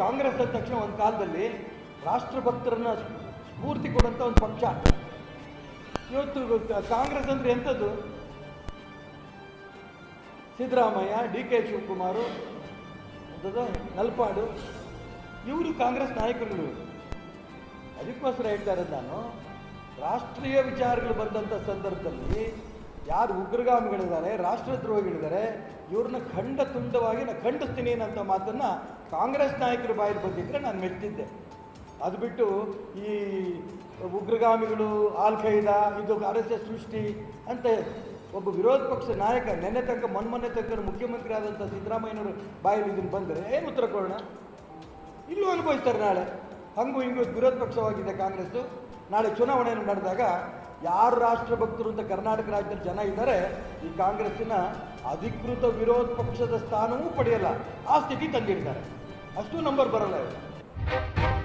ಕಾಂಗ್ರೆಸ್ ಅಂದ ತಕ್ಷಣ ಒಂದು ಕಾಲದಲ್ಲಿ ರಾಷ್ಟ್ರಭಕ್ತರನ್ನ ಸ್ಫೂರ್ತಿ ಕೊಡುವಂಥ ಒಂದು ಪಕ್ಷ ಇವತ್ತು ಕಾಂಗ್ರೆಸ್ ಅಂದ್ರೆ ಎಂಥದ್ದು ಸಿದ್ದರಾಮಯ್ಯ ಡಿ ಕೆ ಶಿವಕುಮಾರು ಎಂಥದ್ದು ನಲ್ಪಾಡು ಇವರು ಕಾಂಗ್ರೆಸ್ ನಾಯಕರುಗಳು ಅದಕ್ಕೋಸ್ಕರ ಹೇಳ್ತಾ ಇರೋದು ನಾನು ರಾಷ್ಟ್ರೀಯ ವಿಚಾರಗಳು ಬಂದಂಥ ಸಂದರ್ಭದಲ್ಲಿ ಯಾರು ಉಗ್ರಗಾಮಿಗಳಿದ್ದಾರೆ ರಾಷ್ಟ್ರದ್ರೋಹಿಗಳಿದ್ದಾರೆ ಇವ್ರನ್ನ ಖಂಡ ತುಂಡವಾಗಿ ನಾನು ಖಂಡಿಸ್ತೀನಿ ಅನ್ನೋಂಥ ಮಾತನ್ನು ಕಾಂಗ್ರೆಸ್ ನಾಯಕರ ಬಾಯಲ್ಲಿ ಬಂದಿದ್ದರೆ ನಾನು ಮೆಚ್ಚಿದ್ದೆ ಅದು ಬಿಟ್ಟು ಈ ಉಗ್ರಗಾಮಿಗಳು ಆಲ್ ಖೈದಾ ಇದು ಆರ್ ಎಸ್ ಎಸ್ ಸೃಷ್ಟಿ ಅಂತ ಒಬ್ಬ ವಿರೋಧ ಪಕ್ಷ ನಾಯಕ ನೆನ್ನೆ ತನಕ ಮೊನ್ನೆ ತನಕ ಮುಖ್ಯಮಂತ್ರಿ ಆದಂಥ ಸಿದ್ದರಾಮಯ್ಯನವರು ಬಾಯಲ್ಲಿ ಇದನ್ನು ಬಂದರೆ ಏನು ಉತ್ತರ ಕೊಡೋಣ ಇಲ್ಲೂ ಅನುಭವಿಸ್ತಾರೆ ನಾಳೆ ಹಂಗು ಹಿಂಗು ವಿರೋಧ ಪಕ್ಷವಾಗಿದೆ ಕಾಂಗ್ರೆಸ್ಸು ನಾಳೆ ಚುನಾವಣೆಯನ್ನು ನಡೆದಾಗ ಯಾರು ರಾಷ್ಟ್ರಭಕ್ತರು ಅಂತ ಕರ್ನಾಟಕ ರಾಜ್ಯದಲ್ಲಿ ಜನ ಇದ್ದಾರೆ ಈ ಕಾಂಗ್ರೆಸ್ಸಿನ ಅಧಿಕೃತ ವಿರೋಧ ಪಕ್ಷದ ಸ್ಥಾನವೂ ಪಡೆಯಲ್ಲ ಆ ಸ್ಥಿತಿ ತಂದಿರ್ತಾರೆ ಅಷ್ಟು ನಂಬರ್ ಬರಲ್ಲ ಇವರು